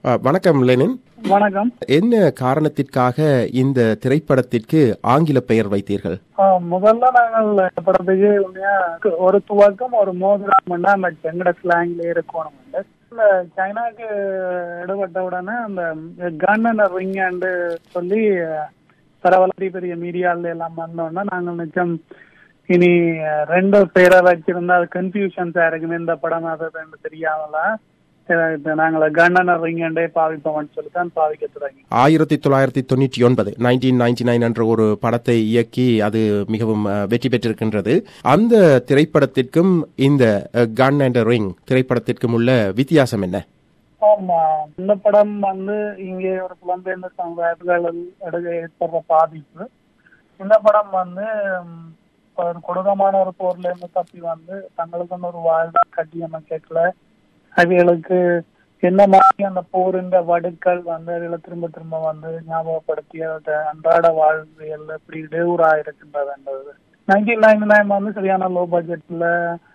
அ, வணக்கம் லெனின் வணக்கம் என்ன காரணத்திற்காக இந்த திரைப்படத்திற்கு ஆங்கில பெயர் வைத்தீர்கள் ஆ, முதல்ல நாங்கள் இந்த படத்துக்கு உண்மையா ஒரு துவக்கம் ஒரு மோதிரம் அந்த எங்கட ஸ்லாங்ல இருக்கணும் இந்த சைனாக்கு எடுபட்ட உடனே அந்த கன் அண்ட் ரிங் சொல்லி பரவலாதி பெரிய மீடியால எல்லாம் வந்தோடனே நாங்கள் நிச்சயம் இனி ரெண்டு பேரை வச்சிருந்தா அது கன்ஃபியூஷன்ஸா இருக்குமே இந்த படம் அது ரெண்டு தெரியாமலாம் நாங்கள் கன் அண்ட் ரிங்கண்டே பாவிப்போம்னு சொல்லி தான் பாவிக்க தொடங்கி ஆயிரத்தி தொள்ளாயிரத்தி தொண்ணூற்றி ஒன்பது நைன்டீன் நைன்டி நைன் என்ற ஒரு படத்தை இயக்கி அது மிகவும் அ, வெற்றி பெற்றிருக்கின்றது அந்த திரைப்படத்திற்கும் இந்த கன் அண்ட் ரிங் திரைப்படத்திற்கும் உள்ள வித்தியாசம் என்ன ஆமா இந்த படம் வந்து இங்கே ஒரு புலம்பெயர்ந்த சமுதாயத்தில் எடுக்க ஏற்படுற பாதிப்பு இந்த படம் வந்து ம், ஒரு கொடூரமான ஒரு போர்ல இருந்து தப்பி வந்து தங்களுக்குன்னு ஒரு வாழ்வை கட்டி அமைக்கல அவைகளுக்கு என்ன மாதிரி அந்த போரின் வடுக்கள் வந்து அவைகளை திரும்ப திரும்ப வந்து ஞாபகப்படுத்தி அதை அன்றாட வாழ்வியல் எப்படி இடையூறா இருக்கின்றதுன்றது நைன்டீன் நைன்டி நைன் வந்து சரியான லோ பட்ஜெட்ல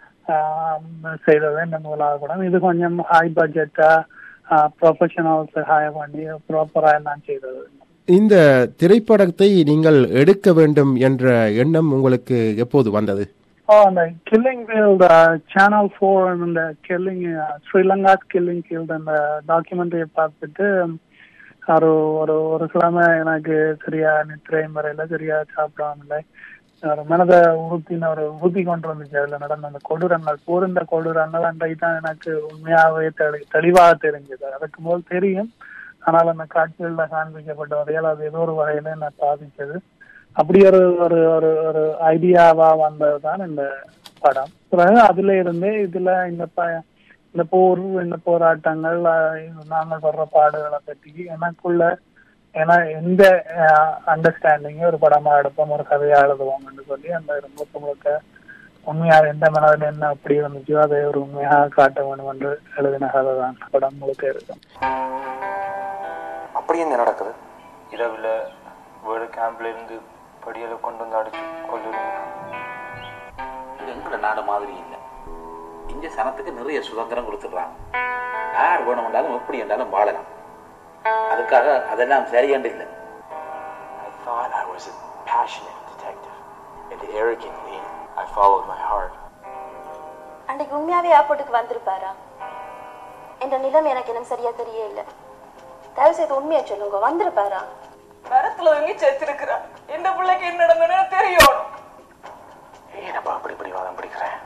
செய்தது இந்த முதலாவது படம் இது கொஞ்சம் ஹை பட்ஜெட்டா ப்ரொஃபஷனல்ஸ் ஹையர் பண்ணி ப்ராப்பரா எல்லாம் செய்தது இந்த திரைப்படத்தை நீங்கள் எடுக்க வேண்டும் என்ற எண்ணம் உங்களுக்கு எப்போது வந்தது ஓ அந்த கில்லிங் ஃபீல்ட் சேனல் ஃபோர் அந்த கில்லிங் ஸ்ரீலங்கா கில்லிங் ஃபீல்ட் அந்த டாக்குமெண்ட்ரியை பார்த்துட்டு ஒரு ஒரு ஒரு கிழமை எனக்கு சரியா நித்திரை முறையில சரியா சாப்பிடாம இல்லை ஒரு மனதை உறுத்தின ஒரு உறுதி கொண்டு வந்துச்சு அதுல நடந்த அந்த கொடூரங்கள் போரிந்த கொடூரங்கள் அன்றைக்கு தான் எனக்கு உண்மையாகவே தெளி தெளிவாக தெரிஞ்சது அதுக்கு முதல் தெரியும் ஆனால் அந்த காட்சிகள்ல காண்பிக்கப்பட்ட வரையால் அது ஏதோ ஒரு வகையில என்ன பாதிச்சது அப்படி ஒரு ஒரு ஒரு ஒரு ஐடியாவா வந்ததுதான் இந்த படம் பிறகு அதுல இருந்தே இதுல இந்த ப இந்த போர் இந்த போராட்டங்கள் அஹ், நாங்கள் படுற பாடுகளை பற்றி எனக்குள்ள ஏன்னா எந்த அண்டர்ஸ்டாண்டிங் ஒரு படமா எடுப்போம் ஒரு கதையா எழுதுவோம்னு சொல்லி அந்த முழுக்க முழுக்க உண்மையா எந்த மனதில் என்ன அப்படி இருந்துச்சோ அதை ஒரு உண்மையாக காட்ட வேண்டும் என்று எழுதின கதை தான் படம் முழுக்க இருக்கும் அப்படி என்ன நடக்குது இரவில் வேறு கேம்ப்ல இருந்து படியலை கொண்டு வந்து அடிச்சு கொள்ளுறீங்க இது எங்களோட நாடு மாதிரி இல்லை இங்க சனத்துக்கு நிறைய சுதந்திரம் கொடுத்துடுறாங்க யார் வேணும்னாலும் எப்படி என்றாலும் வாழலாம் அதுக்காக அதெல்லாம் சரியண்டு இல்லை I thought I was a passionate detective, and arrogantly, I followed my heart. அன்றைக்கு உண்மையாவே ஏர்போர்ட்டுக்கு வந்திருப்பாரா என்ற நிலைமை எனக்கு இன்னும் சரியா தெரிய இல்ல தயவு செய்து உண்மையை சொல்லுங்க வந்திருப்பாரா மரத்துல தொங்கி செத்துருக்கிறா இந்த பிள்ளைக்கு என்ன நடந்ததுன்னு தெரியும் ஏனப்பா அப்படி இப்படி வாதம் பிடிக்கிறேன்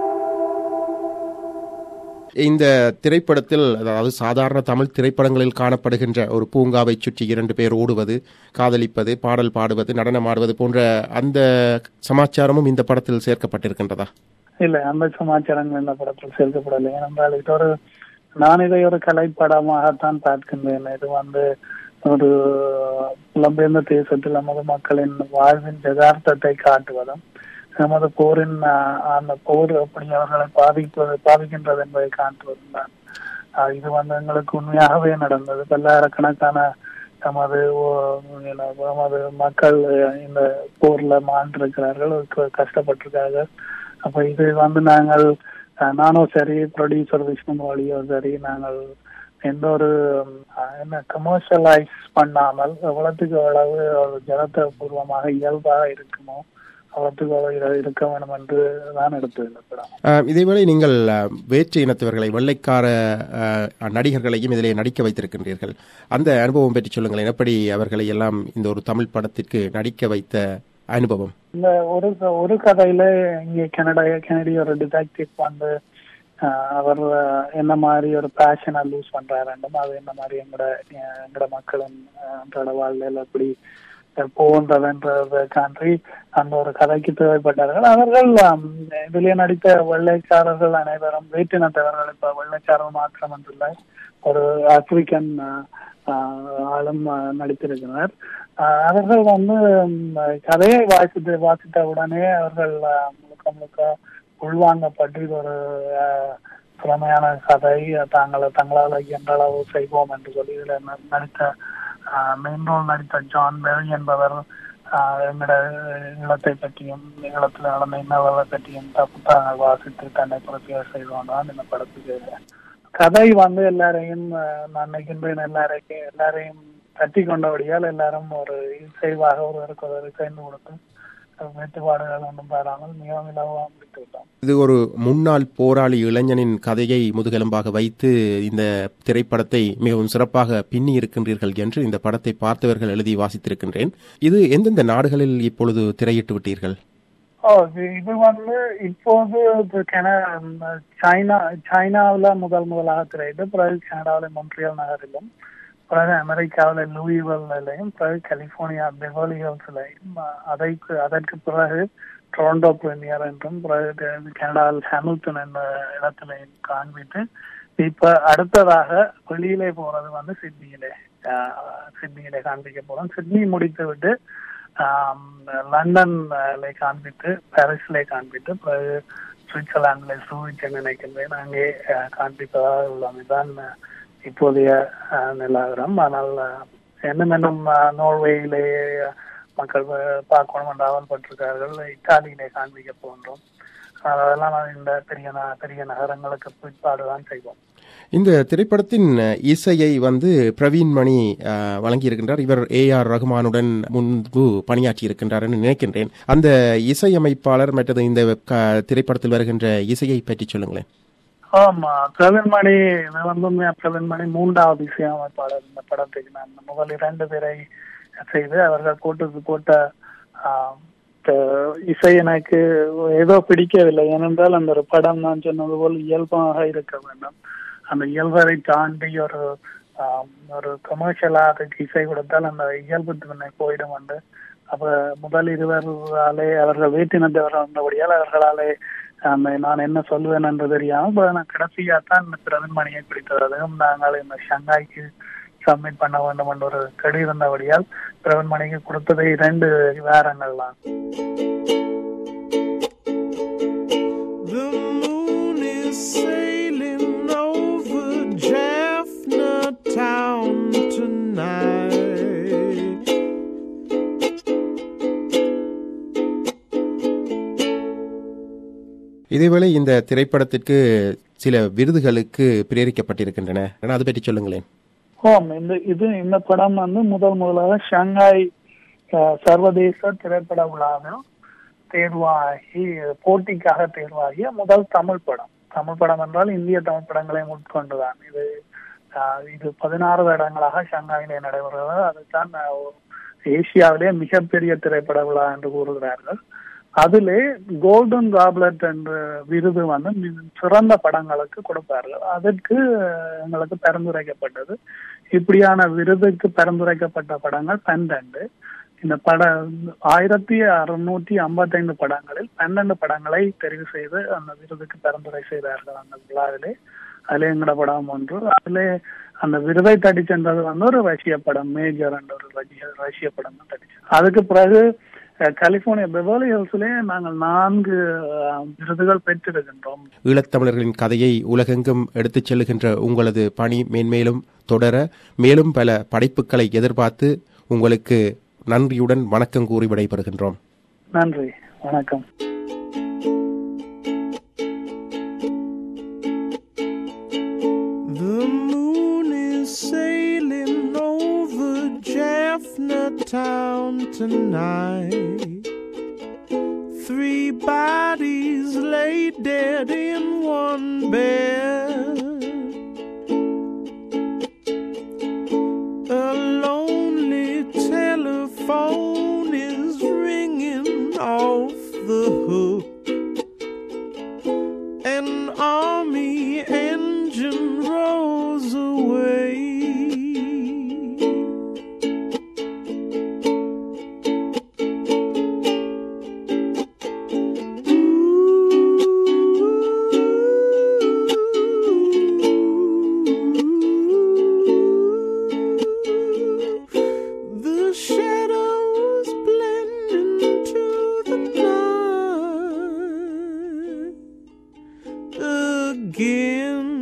இந்த திரைப்படத்தில் அதாவது சாதாரண தமிழ் திரைப்படங்களில் காணப்படுகின்ற ஒரு பூங்காவை சுற்றி இரண்டு பேர் ஓடுவது காதலிப்பது பாடல் பாடுவது நடனம் ஆடுவது போன்ற அந்த சமாச்சாரமும் இந்த படத்தில் சேர்க்கப்பட்டிருக்கின்றதா இல்ல அந்த சமாச்சாரங்கள் இந்த படத்தில் சேர்க்கப்படலை ஏனென்றால் இது ஒரு நான் இதை ஒரு கலைப்படமாகத்தான் பார்க்கின்றேன் இது வந்து ஒரு புலம்பெயர்ந்த தேசத்தில் நமது மக்களின் வாழ்வின் யதார்த்தத்தை காட்டுவதும் நமது போரின் ஆஹ், அந்த போர் எப்படி அவர்களை பாதிப்பது பாதிக்கின்றது என்பதை காட்டுவதும் தான் ஆஹ், இது வந்து எங்களுக்கு உண்மையாகவே நடந்தது பல்லாயிரக்கணக்கான நமது ஓ- என்ன, நமது மக்கள் அஹ், இந்த போர்ல மாண்டிருக்கிறார்கள் க- கஷ்டப்பட்டிருக்கார்கள் அப்ப இது வந்து நாங்கள் அஹ், நானும் சரி ப்ரொடியூசர் விஷ்ணு மொழியோ சரி நாங்கள் எந்த ஒரு ம், அஹ், என்ன கமர்ஷியலைஸ் பண்ணாமல் எவ்வளவுக்கு எவ்வளவு ஒரு ஜனத்தபூர்வமாக இயல்பாக இருக்குமோ அவ்வளவுக்கு அவ்வளவு இரு- இருக்க வேண்டும் என்று தான் எடுத்தது இந்த படம் அஹ், இதேவேளை நீங்கள் அஹ், வேற்று இனத்தவர்களை வெள்ளைக்கார அஹ், நடிகர்களையும் இதிலே நடிக்க வைத்திருக்கின்றீர்கள் அந்த அனுபவம் பற்றி சொல்லுங்களேன் எப்படி அவர்களை எல்லாம் இந்த ஒரு தமிழ் படத்திற்கு நடிக்க வைத்த அனுபவம் இந்த ஒரு க- ஒரு கதையில இங்க கனடா கனடிய ஒரு டிடெக்டிவ் வந்து ஆஹ், அவர் ஆஹ், என்ன மாதிரி ஒரு பேஷனை லூஸ் பண்றாருண்டும் அது என்ன மாதிரி எங்களோட அஹ், எங்களோட மக்களின் ஆஹ், அன்றாட வாழ்க்கையில எப்படி போகின்றதுன்றதை காண்டி அந்த ஒரு கதைக்கு தேவைப்பட்டார்கள் அவர்கள் ஆம், இதிலே நடித்த வெள்ளைக்காரர்கள் அனைவரும் வேற்றினத்தவர்கள் இப்ப வெள்ளைக்காரர் மாத்திரமன்றில்லை ஒரு ஆப்பிரிக்கன் ஆஹ், ஆஹ், ஆளும் ஆஹ், நடித்திருக்கிறார் ஆஹ், அவர்கள் வந்து ம், கதையை வாசித்து வாசித்த உடனே அவர்கள் ஆஹ், முழுக்க முழுக்க உள்வாங்கப்பட்டு இது ஒரு ஆஹ், திறமையான கதை தாங்களை தங்களால் இயன்ற அளவு செய்வோம் என்று சொல்லி இதுல ந- நடித்த மெயின் ரோல் நடித்த ஜான் பெரி என்பவர் ஆஹ், எங்களோட ஈழத்தை பற்றியும் ஈழத்தில் நடந்த இன்னவரை பற்றியும் த- புத்தகங்கள் வாசித்து தன்னை பிரத்தியாக செய்தோம் தான் இந்த படத்துக்கு கதை வந்து எல்லாரையும் அஹ், நான் நினைக்கின்றேன் எல்லாரையும் எல்லாரையும் தட்டி கொண்டபடியால் எல்லாரும் ஒரு இசைவாக ஒருவருக்கு ஒருவர் சேர்ந்து கொடுத்து அஹ், வெட்டுப்பாடுகள் ஒன்றும் பெறாமல் மிகவும் இலவாக முடித்து விட்டோம் இது ஒரு முன்னாள் போராளி இளைஞனின் கதையை முதுகெலும்பாக வைத்து இந்த திரைப்படத்தை மிகவும் சிறப்பாக பின்னி இருக்கின்றீர்கள் என்று இந்த படத்தை பார்த்தவர்கள் எழுதி வாசித்திருக்கின்றேன் இது எந்தெந்த நாடுகளில் இப்பொழுது திரையிட்டு விட்டீர்கள் ஓ இது- இது வந்து இப்போது இது கென சைனா சைனாவுல முதல் முதலாக திரையிட்டு பிறகு கனடாவில் மொன்ட்ரியல் நகரிலும் பிறகு அமெரிக்காவில் லூயிவல்லையும் பிறகு கலிபோர்னியா பெவர்லி ஹில்ஸ்லையும் அதற்கு அதற்கு பிறகு டொரண்டோ பிரீமியர் என்றும் பிறகு இது கனடாவில் ஹாமில்டன் என்ற இடத்திலையும் காண்பித்து இப்ப அடுத்ததாக வெளியிலே போறது வந்து சிட்னியிலே ஆஹ், சிட்னியிலே காண்பிக்க போறோம் சிட்னி முடித்து விட்டு ஆம், லண்டன்ல காண்பித்து பாரிஸ்ல காண்பித்து பிறகு சுவிட்சர்லாந்துல சூரிச் நினைக்கின்றேன் அங்கே அஹ், காண்பிப்பதாக உள்ளோம் இதுதான் அஹ், இப்போதைய அஹ், நிலவரம் ஆனால் அஹ், இன்னும் இன்னும் அஹ், நோர்வேயிலே அஹ், மக்கள் அஹ், பார்க்கணும் என்று ஆவல்பட்டிருக்கார்கள் இத்தாலியிலே காண்பிக்க போன்றோம் ஆனால் அதெல்லாம் நான் இந்த பெரிய ந- பெரிய நகரங்களுக்கு பிற்பாடுதான் செய்வோம் இந்த திரைப்படத்தின் அஹ், இசையை வந்து பிரவீன் மணி அஹ், வழங்கியிருக்கின்றார் இவர் ஏ ஆர் ரகுமானுடன் முன்பு பணியாற்றி இருக்கின்றார் என்று நினைக்கின்றேன் அந்த இசையமைப்பாளர் மற்றது இந்த க- திரைப்படத்தில் வருகின்ற இசையை பற்றி சொல்லுங்களேன் ஆமா பிரவீன்மணி இது வந்து உண்மையா பிரவீன்மணி மூன்றாவது இசையமைப்பாளர் இந்த படத்துக்கு நான் முதல் இரண்டு பேரை செய்து அவர்கள் போட்டு போட்ட ஆஹ், த- இசை எனக்கு ஏதோ பிடிக்கவில்லை ஏனென்றால் அந்த ஒரு படம் நான் சொன்னது போல் இயல்பாக இருக்க வேண்டும் அந்த இயல்பை தாண்டி ஒரு ஆஹ், ஒரு கமர்ஷியலா அதுக்கு இசை கொடுத்தால் அந்த இயல்பு தன்மை போயிடும் வந்து அப்ப முதல் இருவராலே அவர்கள் வேற்றினத்தவர்கள் வந்தபடியால் அவர்களாலே அந்த நான் என்ன சொல்லுவேன் என்று தெரியாம இப்ப நான் கடைசியா தான் இந்த பிரதன்மணியை பிடித்தது அதுவும் நாங்கள் இந்த ஷங்காய்க்கு சப்மிட் பண்ண வேண்டும் என்ற ஒரு கடி இருந்தபடியால் பிரதன்மணிக்கு கொடுத்தது இரண்டு வாரங்கள் தான் The moon is sailing over Jaffna town tonight. இதேவேளை இந்த திரைப்படத்திற்கு சில விருதுகளுக்கு பிரேரிக்கப்பட்டிருக்கின்றன அதை பற்றி சொல்லுங்களேன் ஓம் இந்த இது இந்த படம் வந்து முதல் முதலாக ஷங்காய் அஹ், சர்வதேச திரைப்பட விழாவில் தேர்வாகி போட்டிக்காக தேர்வாகிய முதல் தமிழ் படம் தமிழ் படம் என்றால் இந்திய தமிழ் படங்களை உட்கொண்டுதான் இது அஹ், இது பதினாறு வருடங்களாக ஷங்காயிலே நடைபெறுகிறது அதுதான் அஹ், ஏசியாவிலே மிகப்பெரிய திரைப்பட விழா என்று கூறுகிறார்கள் அதிலே கோல்டன் ராப்லெட் என்ற விருது வந்து மிக சிறந்த படங்களுக்கு கொடுப்பார்கள் அதற்கு அஹ், எங்களுக்கு பரிந்துரைக்கப்பட்டது இப்படியான விருதுக்கு பரிந்துரைக்கப்பட்ட படங்கள் பன்னெண்டு இந்த பட ஆயிரத்தி அறுநூற்றி ஐம்பத்தைந்து படங்களில் பன்னெண்டு படங்களை தெரிவு செய்து அந்த விருதுக்கு பரிந்துரை செய்தார்கள் அந்த விழாவிலே அதிலே எங்கட படம் ஒன்று அதிலே அந்த விருதை தட்டி சென்றது வந்து ஒரு ரஷ்ய படம் மேஜர் என்ற ஒரு ரஷ்ய ரஷ்ய படம் தான் தட்டி சென்றது. அதுக்கு பிறகு அஹ், கலிபோர்னியா பெவர்லி ஹில்ஸ்லே நாங்கள் நான்கு அஹ், விருதுகள் பெற்றிருக்கின்றோம் ஈழத்தமிழர்களின் கதையை உலகெங்கும் எடுத்துச் செல்லுகின்ற உங்களது பணி மேன்மேலும் தொடர மேலும் பல படைப்புகளை எதிர்பார்த்து உங்களுக்கு நன்றியுடன் வணக்கம் கூறி விடைபெறுகின்றோம் நன்றி வணக்கம் The moon is sailing over Jaffna town tonight. Three bodies lay dead in one bed. A lonely telephone is ringing off the hook. An army engine rolls away. The shadows blend into the night again.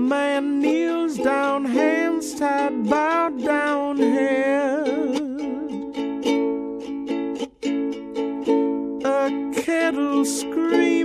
man kneels down, hands tied, bowed down head. A kettle screams.